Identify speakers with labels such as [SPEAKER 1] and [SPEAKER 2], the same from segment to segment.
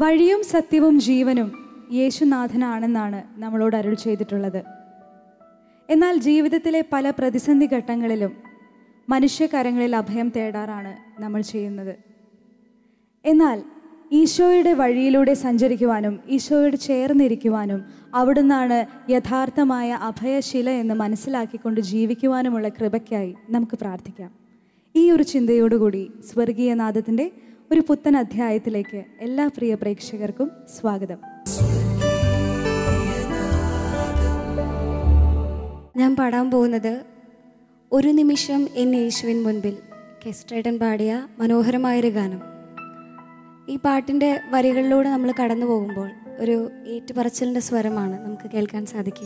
[SPEAKER 1] വഴിയും സത്യവും ജീവനും യേശുനാഥനാണെന്നാണ് നമ്മളോട് അരുൾ ചെയ്തിട്ടുള്ളത് എന്നാൽ ജീവിതത്തിലെ പല പ്രതിസന്ധി ഘട്ടങ്ങളിലും മനുഷ്യകരങ്ങളിൽ അഭയം തേടാറാണ് നമ്മൾ ചെയ്യുന്നത് എന്നാൽ ഈശോയുടെ വഴിയിലൂടെ സഞ്ചരിക്കുവാനും ഈശോയോട് ചേർന്നിരിക്കുവാനും അവിടുന്നാണ് യഥാർത്ഥമായ അഭയശില എന്ന് മനസ്സിലാക്കിക്കൊണ്ട് ജീവിക്കുവാനുമുള്ള കൃപയ്ക്കായി നമുക്ക് പ്രാർത്ഥിക്കാം ഈ ഒരു ചിന്തയോടുകൂടി സ്വർഗീയനാഥത്തിൻ്റെ ഒരു പുത്തൻ അധ്യായത്തിലേക്ക് എല്ലാ പ്രിയ പ്രേക്ഷകർക്കും സ്വാഗതം
[SPEAKER 2] ഞാൻ പാടാൻ പോകുന്നത് ഒരു നിമിഷം എൻ യേശുവിൻ മുൻപിൽ കെസ്ട്രേട്ടൻ പാടിയ മനോഹരമായൊരു ഗാനം ഈ പാട്ടിൻ്റെ വരികളിലൂടെ നമ്മൾ കടന്നു പോകുമ്പോൾ ഒരു ഏറ്റുപറച്ചിലിൻ്റെ സ്വരമാണ് നമുക്ക് കേൾക്കാൻ സാധിക്കുക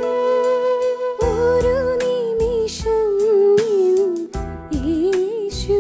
[SPEAKER 2] ഒരു നിമിഷം യേശു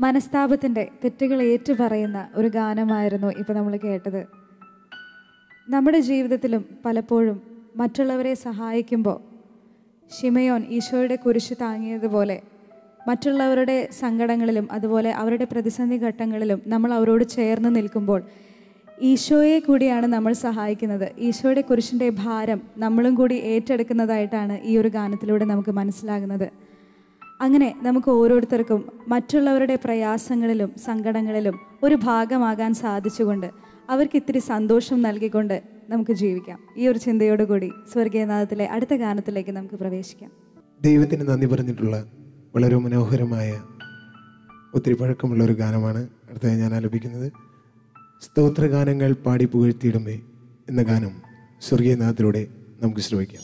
[SPEAKER 1] മനസ്താപത്തിൻ്റെ തെറ്റുകൾ ഏറ്റുപറയുന്ന ഒരു ഗാനമായിരുന്നു ഇപ്പോൾ നമ്മൾ കേട്ടത് നമ്മുടെ ജീവിതത്തിലും പലപ്പോഴും മറ്റുള്ളവരെ സഹായിക്കുമ്പോൾ ഷിമയോൻ ഈശോയുടെ കുരിശ് താങ്ങിയതുപോലെ മറ്റുള്ളവരുടെ സങ്കടങ്ങളിലും അതുപോലെ അവരുടെ പ്രതിസന്ധി ഘട്ടങ്ങളിലും നമ്മൾ അവരോട് ചേർന്ന് നിൽക്കുമ്പോൾ ഈശോയെ കൂടിയാണ് നമ്മൾ സഹായിക്കുന്നത് ഈശോയുടെ കുരിശിൻ്റെ ഭാരം നമ്മളും കൂടി ഏറ്റെടുക്കുന്നതായിട്ടാണ് ഈ ഒരു ഗാനത്തിലൂടെ നമുക്ക് മനസ്സിലാകുന്നത് അങ്ങനെ നമുക്ക് ഓരോരുത്തർക്കും മറ്റുള്ളവരുടെ പ്രയാസങ്ങളിലും സങ്കടങ്ങളിലും ഒരു ഭാഗമാകാൻ സാധിച്ചുകൊണ്ട് അവർക്ക് ഇത്തിരി സന്തോഷം നൽകിക്കൊണ്ട് നമുക്ക് ജീവിക്കാം ഈ ഒരു ചിന്തയോടുകൂടി സ്വർഗീയനാഥത്തിലെ അടുത്ത ഗാനത്തിലേക്ക് നമുക്ക് പ്രവേശിക്കാം
[SPEAKER 3] ദൈവത്തിന് നന്ദി പറഞ്ഞിട്ടുള്ള വളരെ മനോഹരമായ ഒത്തിരി പഴക്കമുള്ള ഒരു ഗാനമാണ് അടുത്തതായി ഞാൻ ആലപിക്കുന്നത് സ്തോത്രഗാനങ്ങൾ പാടി പുകഴ്ത്തിയിടുമേ എന്ന ഗാനം സ്വർഗീയനാഥത്തിലൂടെ നമുക്ക് ശ്രമിക്കാം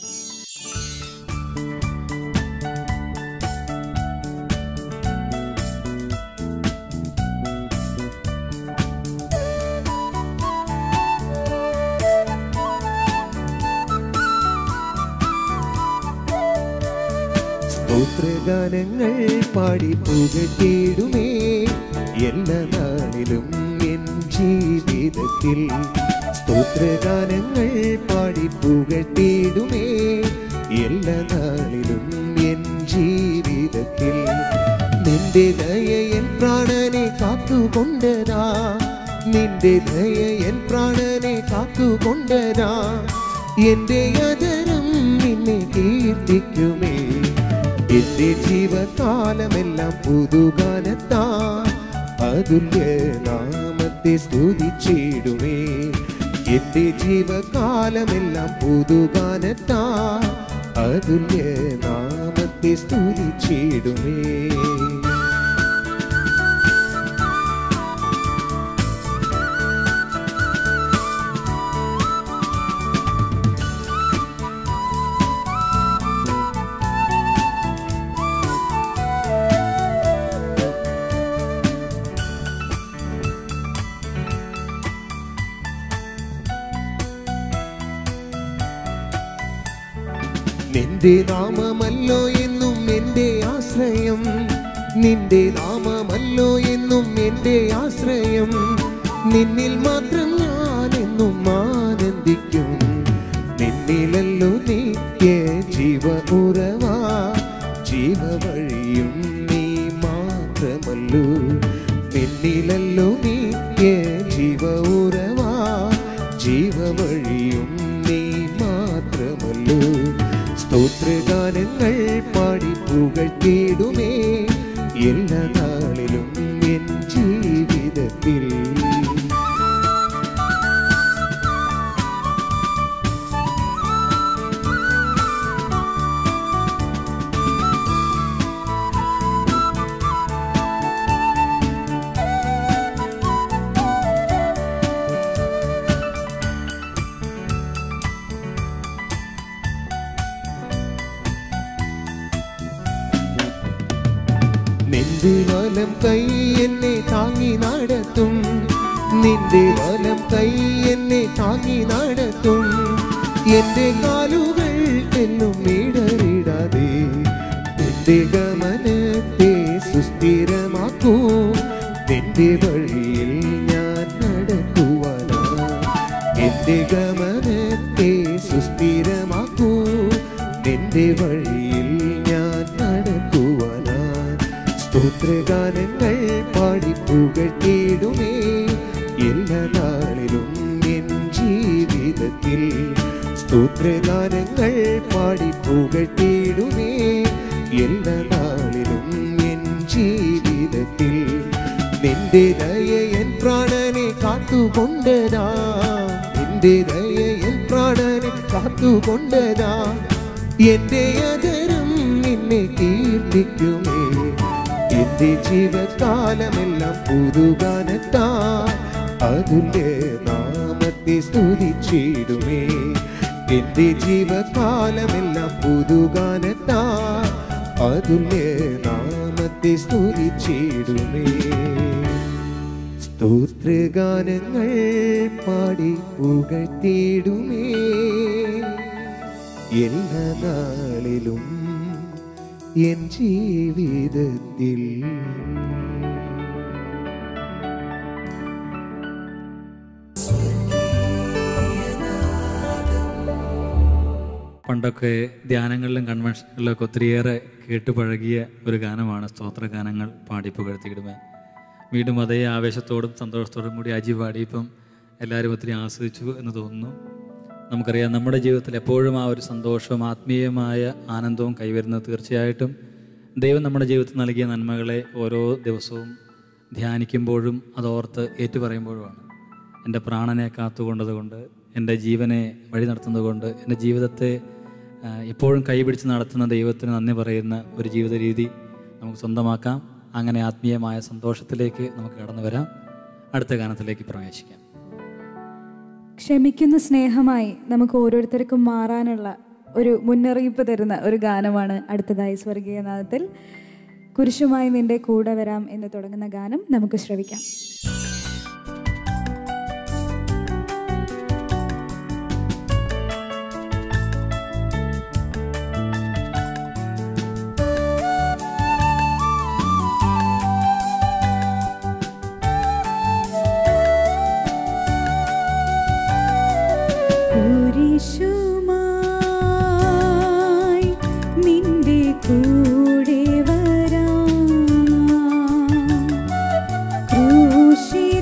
[SPEAKER 3] സ്തോത്രഗാനങ്ങൾ പാടി പുകട്ടിടുമേ എല്ലാ നാളിലും എൻ ജീവിതത്തിൽ സ്തോത്രഗാനങ്ങൾ പാടി പുകട്ടിടുമേ എല്ലാ നാളിലും എൻ ജീവിതത്തിൽ നിന്റെ ദയ എൻ പ്രാണനെ കാത്തുകൊണ്ടതാ നിന്റെ ദയ എൻ പ്രാണനെ കാത്തുകൊണ്ടതാ എന്റെ അതരം നിന്നെ കീർത്തിക്കുമേ എന്റെ ജീവകാലമെല്ലാം പുതുഗാനത്താ അതുല്യ നാമത്തെ സ്തുതിച്ചിടുമേ എന്റെ ജീവകാലമെല്ലാം പുതുഗാനത്താ അതുല്യ നാമത്തെ സ്തുതിച്ചിടുമേ നിന്റെ നാമമല്ലോ എന്നും എൻ്റെ ആശ്രയം നിന്റെ നാമമല്ലോ എന്നും എൻ്റെ ആശ്രയം നിന്നിൽ മാത്രം ഞാൻ എന്നും ആനന്ദിക്കും നിന്നിലല്ലോ നിത്യ ജീവ ഉറവാ ജീവവഴിയും നീ മാത്രമല്ലോ നിന്നിലല്ലോ നിത്യ ജീവ ഉറവാ ജീവവഴിയും നീ മാത്രമല്ലോ സ്തോത്രഗാനങ്ങൾ പാടി പുകഴ്ത്തിയിടുമേ എല്ലാ നാളിലും എൻ ജീവിതത്തിൽ നിന്റെ വലം കൈ എന്നെ താങ്ങി നടത്തും നിന്റെ വലം കൈ എന്നെ താങ്ങി നടത്തും എന്റെ കാലുകൾ എന്നും ഇടറിടാതെ നിന്റെ ഗമനത്തെ സുസ്ഥിരമാക്കൂ നിന്റെ വഴിയിൽ ഞാൻ നടക്കുവാനാ എന്റെ ഗമനത്തെ സുസ്ഥിരമാക്കൂ നിന്റെ വഴിയിൽ ഞാൻ നടക്കുവാനാ സ്തോത്രഗാനങ്ങൾ പാടി പുകട്ടിടുമേ എല്ലാ നാളിലും എൻ ജീവിതത്തിൽ സ്തോത്രഗാനങ്ങൾ പാടി പുകട്ടിടുമേ എല്ലാ നാളിലും എൻ ജീവിതത്തിൽ നിന്റെ ദയ എൻ പ്രാണനെ കാത്തുകൊണ്ടതാ നിന്റെ ദയ എൻ പ്രാണനെ കാത്തുകൊണ്ടതാ എന്റെ അതരം നിന്നെ കീർത്തിക്കുമേ എന്റെ ജീവകാലമെല്ലാം പുതുഗാനത്താ അതുല്യ നാമത്തെ സ്തുതിച്ചിടുമേ എന്റെ ജീവകാലമെല്ലാം പുതുഗാനത്താ അതുല്യ നാമത്തെ സ്തുതിച്ചിടുമേ സ്തോത്രഗാനങ്ങൾ പാടി പുകഴ്ത്തിയിടുമേ എല്ലാ നാളിലും എൻ ജീവിതത്തിൽ
[SPEAKER 4] പണ്ടൊക്കെ ധ്യാനങ്ങളിലും കൺവെൻഷനുകളിലൊക്കെ ഒത്തിരിയേറെ കേട്ട് പഴകിയ ഒരു ഗാനമാണ് സ്തോത്ര ഗാനങ്ങൾ പാടി പുകഴ്ത്തിയിടുമേ വീണ്ടും അതേ ആവേശത്തോടും സന്തോഷത്തോടും കൂടി അജി പാടിയപ്പം എല്ലാവരും ഒത്തിരി ആസ്വദിച്ചു എന്ന് തോന്നുന്നു നമുക്കറിയാം നമ്മുടെ ജീവിതത്തിൽ എപ്പോഴും ആ ഒരു സന്തോഷവും ആത്മീയമായ ആനന്ദവും കൈവരുന്നത് തീർച്ചയായിട്ടും ദൈവം നമ്മുടെ ജീവിതത്തിൽ നൽകിയ നന്മകളെ ഓരോ ദിവസവും ധ്യാനിക്കുമ്പോഴും അതോർത്ത് ഏറ്റുപറയുമ്പോഴുമാണ് എൻ്റെ പ്രാണനെ കാത്തുകൊണ്ടതുകൊണ്ട് എൻ്റെ ജീവനെ വഴി നടത്തുന്നതുകൊണ്ട് എൻ്റെ ജീവിതത്തെ ആ, എപ്പോഴും കൈപിടിച്ച് നടത്തുന്ന ദൈവത്തിന് നന്ദി പറയുന്ന ഒരു ജീവിത രീതി നമുക്ക് സ്വന്തമാക്കാം അങ്ങനെ ആത്മീയമായ സന്തോഷത്തിലേക്ക് നമുക്ക് കടന്നു വരാം അടുത്ത ഗാനത്തിലേക്ക് പ്രവേശിക്കാം
[SPEAKER 1] ക്ഷമിക്കുന്ന സ്നേഹമായി നമുക്ക് ഓരോരുത്തർക്കും മാറാനുള്ള ഒരു മുന്നറിയിപ്പ് തരുന്ന ഒരു ഗാനമാണ് അടുത്തതായി സ്വർഗീയ നാദത്തിൽ കുരിശുമായി നിന്റെ കൂടെ വരാം എന്ന് തുടങ്ങുന്ന ഗാനം നമുക്ക് ശ്രവിക്കാം കുരിശുമായി നിന്റെ കൂടെ വരാം ക്രൂശിൽ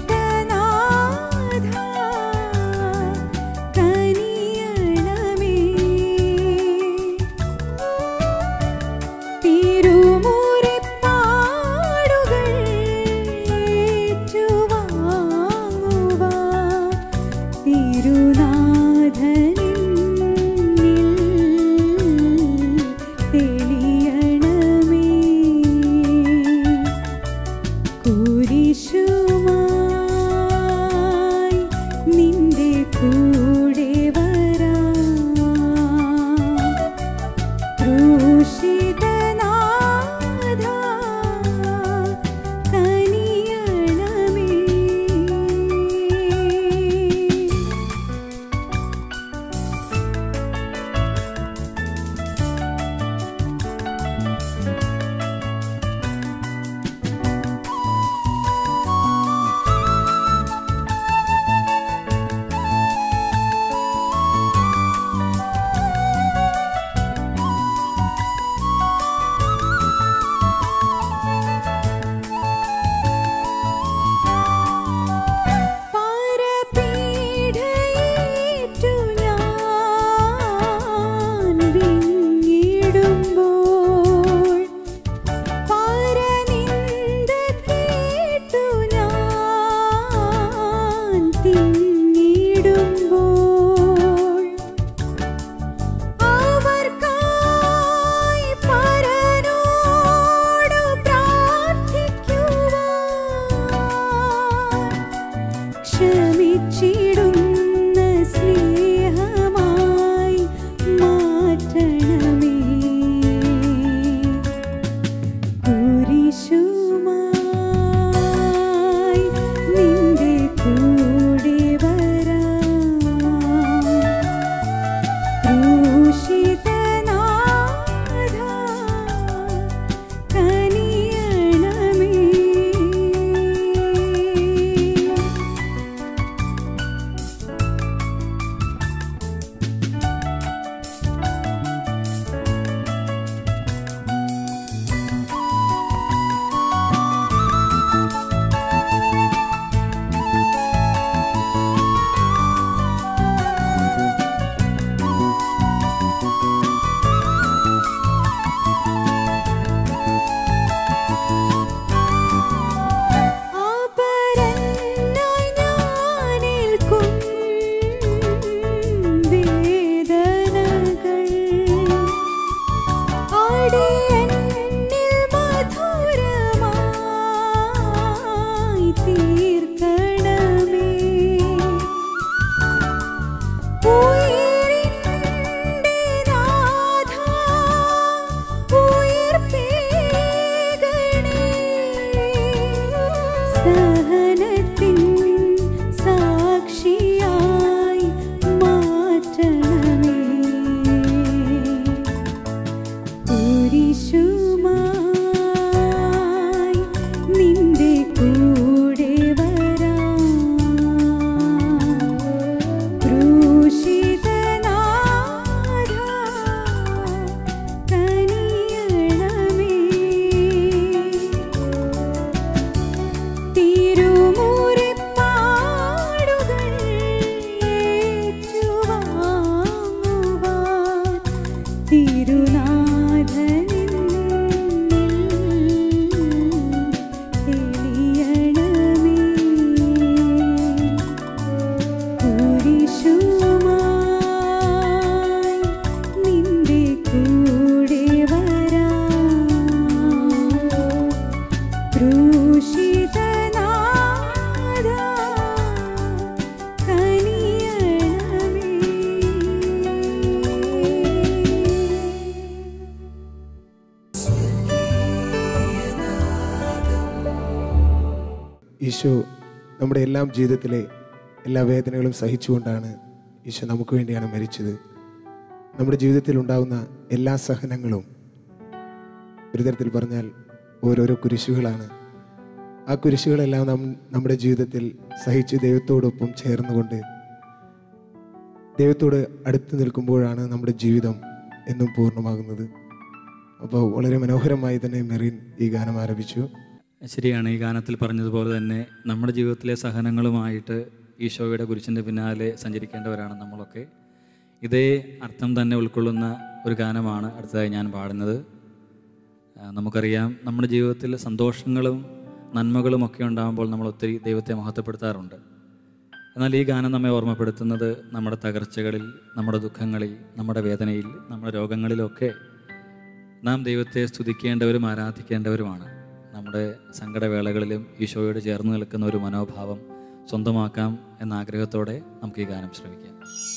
[SPEAKER 3] ഈശോ നമ്മുടെ എല്ലാം ജീവിതത്തിലെ എല്ലാ വേദനകളും സഹിച്ചുകൊണ്ടാണ് ഈശോ നമുക്ക് വേണ്ടിയാണ് മരിച്ചത് നമ്മുടെ ജീവിതത്തിൽ ഉണ്ടാകുന്ന എല്ലാ സഹനങ്ങളും ഒരു തരത്തിൽ പറഞ്ഞാൽ ഓരോരോ കുരിശുകളാണ് ആ കുരിശുകളെല്ലാം നാം നമ്മുടെ ജീവിതത്തിൽ സഹിച്ച് ദൈവത്തോടൊപ്പം ചേർന്നുകൊണ്ട് ദൈവത്തോട് അടുത്ത് നിൽക്കുമ്പോഴാണ് നമ്മുടെ ജീവിതം എന്നും പൂർണ്ണമാകുന്നത് അപ്പോൾ വളരെ മനോഹരമായി തന്നെ മെറീൻ ഈ ഗാനം ആരംഭിച്ചു
[SPEAKER 4] ശരിയാണ് ഈ ഗാനത്തിൽ പറഞ്ഞതുപോലെ തന്നെ നമ്മുടെ ജീവിതത്തിലെ സഹനങ്ങളുമായിട്ട് ഈശോയുടെ കുരിശിൻ്റെ പിന്നാലെ സഞ്ചരിക്കേണ്ടവരാണ് നമ്മളൊക്കെ ഇതേ അർത്ഥം തന്നെ ഉൾക്കൊള്ളുന്ന ഒരു ഗാനമാണ് അടുത്തതായി ഞാൻ പാടുന്നത് ആ, നമുക്കറിയാം നമ്മുടെ ജീവിതത്തിൽ സന്തോഷങ്ങളും നന്മകളും ഒക്കെ ഉണ്ടാകുമ്പോൾ നമ്മൾ ഒത്തിരി ദൈവത്തെ മഹത്വപ്പെടുത്താറുണ്ട് എന്നാൽ ഈ ഗാനം നമ്മെ ഓർമ്മപ്പെടുത്തുന്നത് നമ്മുടെ തകർച്ചകളിൽ നമ്മുടെ ദുഃഖങ്ങളിൽ നമ്മുടെ വേദനയിൽ നമ്മുടെ രോഗങ്ങളിലൊക്കെ നാം ദൈവത്തെ സ്തുതിക്കേണ്ടവരും ആരാധിക്കേണ്ടവരുമാണ് നമ്മുടെ സങ്കടവേളകളിലും ഈശോയോട് ചേർന്ന് നിൽക്കുന്ന ഒരു മനോഭാവം സ്വന്തമാക്കാം എന്ന ആഗ്രഹത്തോടെ നമുക്ക് ഈ ഗാനം ശ്രമിക്കാം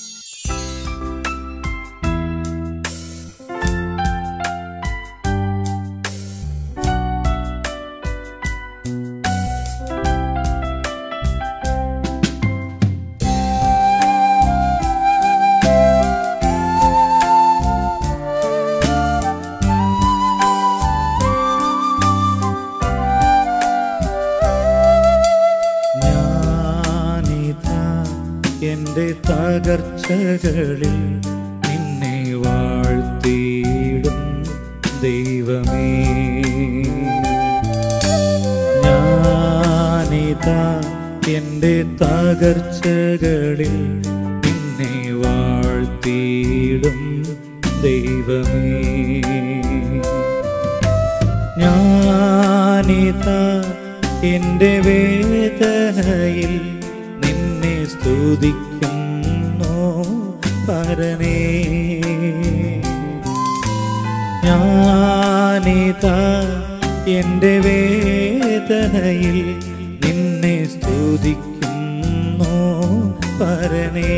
[SPEAKER 5] ഞാനിതാ എൻ്റെ തകർച്ചകളിൽ നിന്നെ വാഴ്ത്തിയിടും ദൈവമേ ഞാനിതാ എൻ്റെ തകർച്ചകളിൽ നിന്നെ വാഴ്ത്തിയിടും ദൈവമേ ഞാനിതാ എൻ്റെ വേദനയിൽ നിന്നെ സ്തുതിക്കുന്നു പരനേ ഞാനിതാ എൻ്റെ വേദനയിൽ നിന്നെ സ്തുതിക്കുന്നു പരനേ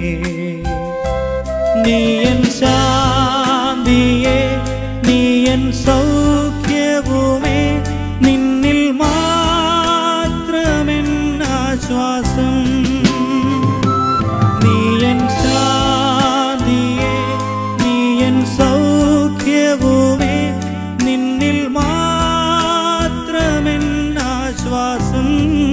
[SPEAKER 5] നീയൻ ശാന്തിയെ നീയൻ സൗഖ്യവുമേ നിന്നിൽ മാത്രമെൻ ആശ്വാസം നീയൻ ശാന്തിയെ നീയൻ സൗഖ്യവുമേ നിന്നിൽ മാത്രമെൻ ആശ്വാസം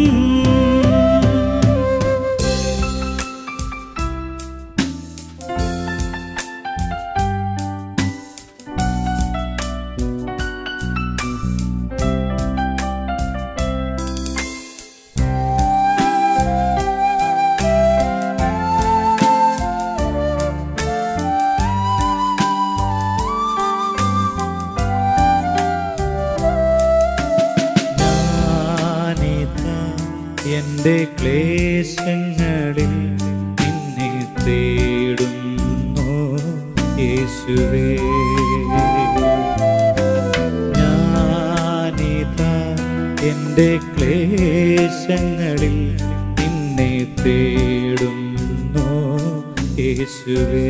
[SPEAKER 5] ഞാനിതാ എൻ്റെ ക്ലേശങ്ങളിൽ നിന്നെ തേടുന്നു യേശുവേ ഞാനിതാ എൻ്റെ ക്ലേശങ്ങളിൽ നിന്നെ തേടുന്നു യേശുവേ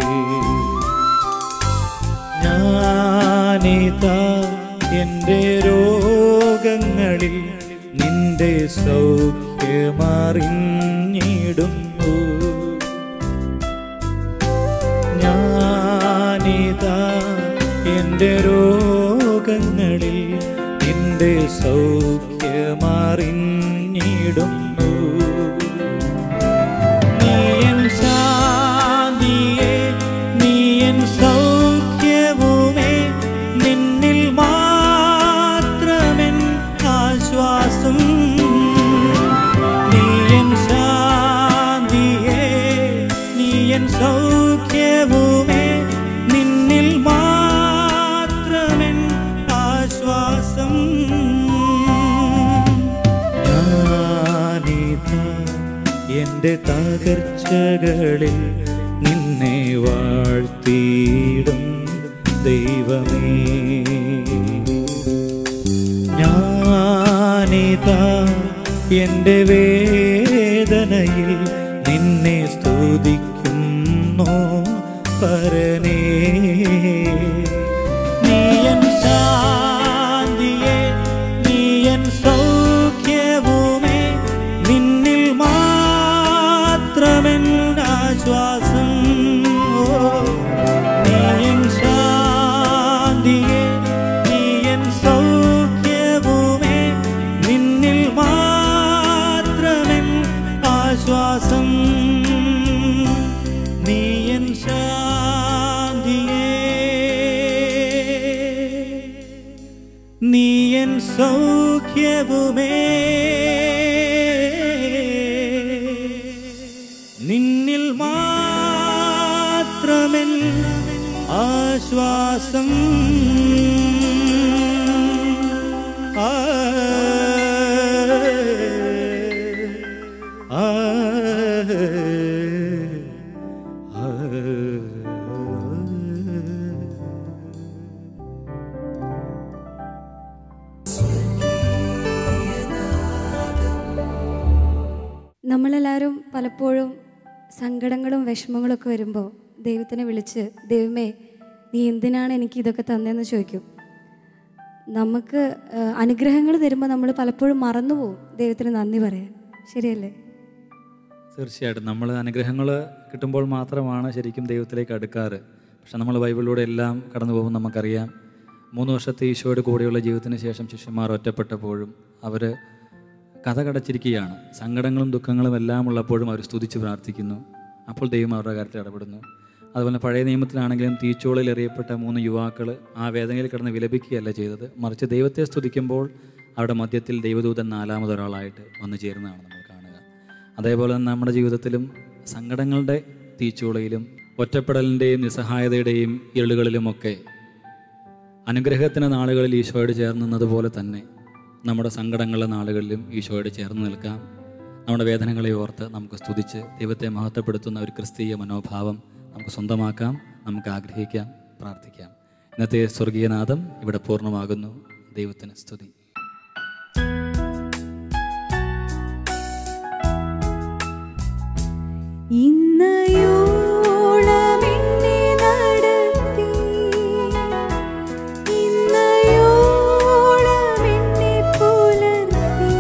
[SPEAKER 5] ഞാനിതാ എൻ്റെ രോഗങ്ങളിൽ നിന്റെ സൗഖ്യമറിഞ്ഞിടുന്നു ഞാനിതാ എൻ്റെ രോഗങ്ങളിൽ നിന്റെ സൗഖ്യമറിഞ്ഞിടുന്നു നീയൻ ശാന്തിയെ നീയൻ സൗഖ്യവുമേ നിന്നിൽ മാത്രമെൻ ആശ്വാസം നീയൻ ശാന്തിയെ നീയൻ സൗഖ്യവുമേ നിന്നിൽ മാത്രമെൻ ആശ്വാസം ഞാനിതാ എൻ്റെ തകർച്ചകളിൽ നിന്നെ വാഴ്ത്തിയിടും ദൈവമേ ഞാനിതാ എൻ്റെ വേദനയിൽ നിന്നെ സ്തുതിക്കുന്നു പരനേ നീയൻ ശാന്തിയെ നീയൻ സൗഖ്യവുമേ ഭയവുമേ നിന്നിൽ മാത്രമെൻ ആശ്വാസം ആ ആ
[SPEAKER 2] നമ്മളെല്ലാവരും പലപ്പോഴും സങ്കടങ്ങളും വിഷമങ്ങളൊക്കെ വരുമ്പോൾ ദൈവത്തിനെ വിളിച്ച് ദൈവമേ നീ എന്തിനാണ് എനിക്ക് ഇതൊക്കെ തന്നതെന്ന് ചോദിക്കും നമുക്ക് അനുഗ്രഹങ്ങൾ തരുമ്പോൾ നമ്മൾ പലപ്പോഴും മറന്നു പോകും ദൈവത്തിന് നന്ദി പറയാൻ ശരിയല്ലേ
[SPEAKER 4] തീർച്ചയായിട്ടും നമ്മൾ അനുഗ്രഹങ്ങൾ കിട്ടുമ്പോൾ മാത്രമാണ് ശരിക്കും ദൈവത്തിലേക്ക് അടുക്കാറ് പക്ഷെ നമ്മൾ ബൈബിളിലൂടെ എല്ലാം കടന്നു പോകുമ്പോൾ നമുക്കറിയാം മൂന്ന് വർഷത്തെ ഈശോയുടെ കൂടെയുള്ള ജീവിതത്തിന് ശേഷം ശിഷ്യന്മാർ ഒറ്റപ്പെട്ടപ്പോഴും അവർ കഥ കടച്ചിരിക്കുകയാണ് സങ്കടങ്ങളും ദുഃഖങ്ങളും എല്ലാം ഉള്ളപ്പോഴും അവർ സ്തുതിച്ച് പ്രാർത്ഥിക്കുന്നു അപ്പോൾ ദൈവം അവരുടെ കാര്യത്തിൽ ഇടപെടുന്നു അതുപോലെ പഴയ നിയമത്തിലാണെങ്കിലും തീച്ചോളിൽ എറിയപ്പെട്ട മൂന്ന് യുവാക്കൾ ആ വേദനയിൽ കിടന്ന് വിലപിക്കുകയല്ല ചെയ്തത് മറിച്ച് ദൈവത്തെ സ്തുതിക്കുമ്പോൾ അവരുടെ മധ്യത്തിൽ ദൈവദൂതൻ നാലാമതൊരാളായിട്ട് വന്നു ചേരുന്നതാണ് നമ്മൾ കാണുക അതേപോലെ തന്നെ നമ്മുടെ ജീവിതത്തിലും സങ്കടങ്ങളുടെ തീച്ചൂളയിലും ഒറ്റപ്പെടലിൻ്റെയും നിസ്സഹായതയുടെയും ഇരുളുകളിലുമൊക്കെ അനുഗ്രഹത്തിൻ്റെ നാളുകളിൽ ഈശോയോട് ചേർന്ന് നിന്നതുപോലെ തന്നെ നമ്മുടെ സങ്കടങ്ങളുടെ നാളുകളിലും ഈശോയോട് ചേർന്ന് നിൽക്കാം നമ്മുടെ വേദനകളെ ഓർത്ത് നമുക്ക് സ്തുതിച്ച് ദൈവത്തെ മഹത്വപ്പെടുത്തുന്ന ഒരു ക്രിസ്തീയ മനോഭാവം നമുക്ക് സ്വന്തമാക്കാം നമുക്ക് ആഗ്രഹിക്കാം പ്രാർത്ഥിക്കാം ഇന്നത്തെ സ്വർഗീയനാഥം ഇവിടെ പൂർണ്ണമാകുന്നു ദൈവത്തിന് സ്തുതി
[SPEAKER 2] ഇന്നയോളം എന്നെ നടത്തി ഇന്നയോളം എന്നെ പുലർത്തി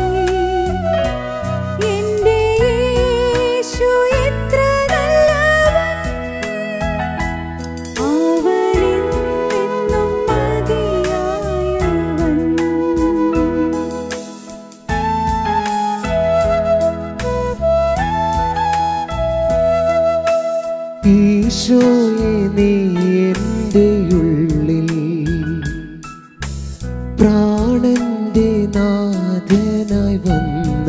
[SPEAKER 2] എൻ്റെ യേശു എത്ര നല്ലവൻ അവനെന്നും മതിയായവൻ
[SPEAKER 3] ഈശോയെ നീ എൻ്റെ ഉള്ളിൽ പ്രാണന്റെ നാഥനായി വന്ന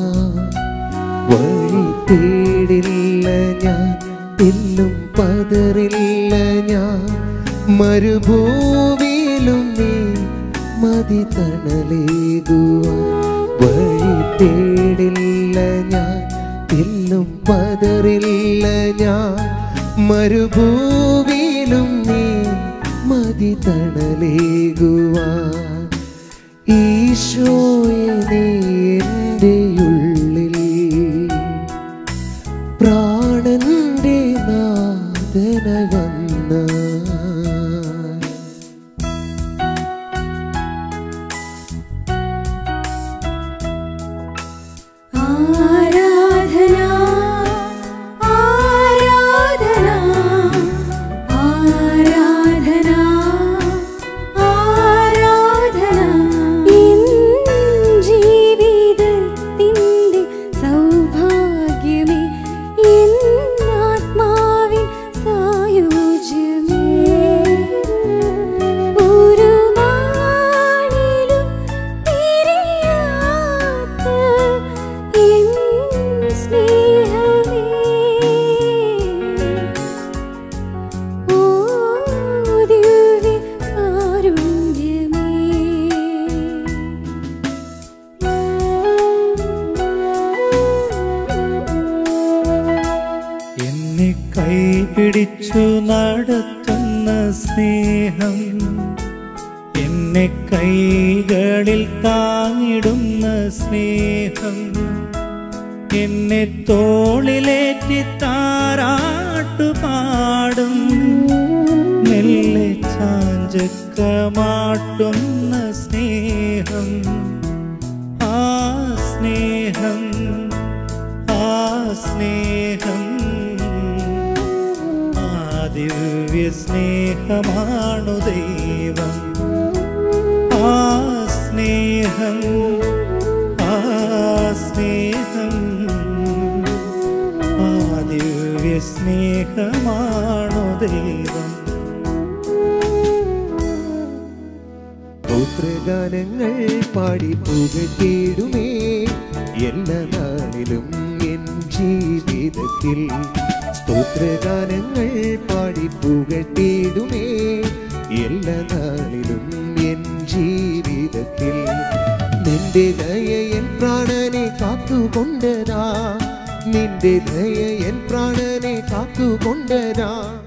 [SPEAKER 3] വഴി തേടില്ല ഞാൻ എല്ലും പതറില്ല ഞാൻ മരുഭൂമിയിലും നീ മതി തണലേകുവാൻ വഴി തേടില്ല ഞാൻ എല്ലും പതറില്ല ഞാൻ മരുഭൂമിയിലും നീ മതി തണലേകുവാൻ ഈശോയെ നീ എൻ്റെ ഉള്ളിൽ പ്രാണന്റെ നാഥനായി വന്ന
[SPEAKER 2] ആരാധന ആരാധന ആരാധന ആരാധന ഇൻ ജീവിതത്തിൻ്റെ സൗഭാഗ്യമേ ഇൻ ആത്മാവിൻ സായുജ്യമേ ഒരു നാളിലും തിരിയാത്ത എൻ സ്നേഹമേ ഓ ദിവ്യ കാരുണ്യമേ
[SPEAKER 5] എന്നെ കൈപിടിച്ചു നടത്തുന്ന സ്നേഹം എന്നെ കൈകളിൽ താങ്ങിടുന്ന സ്നേഹം എന്നെ തോളിലേറ്റി താരാട്ടു പാടും മെല്ലെ ചാഞ്ചക്കമാട്ടുന്ന സ്നേഹം ആ സ്നേഹം ആ സ്നേഹം ആ ദിവ്യ സ്നേഹമാണു ദൈവം ആ സ്നേഹം ആ സ്നേഹം ആ ദിവ്യ സ്നേഹമാണു ദൈവം
[SPEAKER 3] ഗാനങ്ങൾ പാടി പുകട്ടിടുമേ എല്ലാ നാളിലും എൻ ജീവിതത്തിൽ സ്തോത്രഗാനങ്ങൾ പാടി പുകട്ടിടുമേ എല്ലാ നാളിലും എൻ ജീവിതത്തിൽ നിന്റെ ദയ എൻ പ്രാണനെ കാത്തുകൊണ്ടതാ നിന്റെ ദയ എൻ പ്രാണനെ കാത്തുകൊണ്ടതാ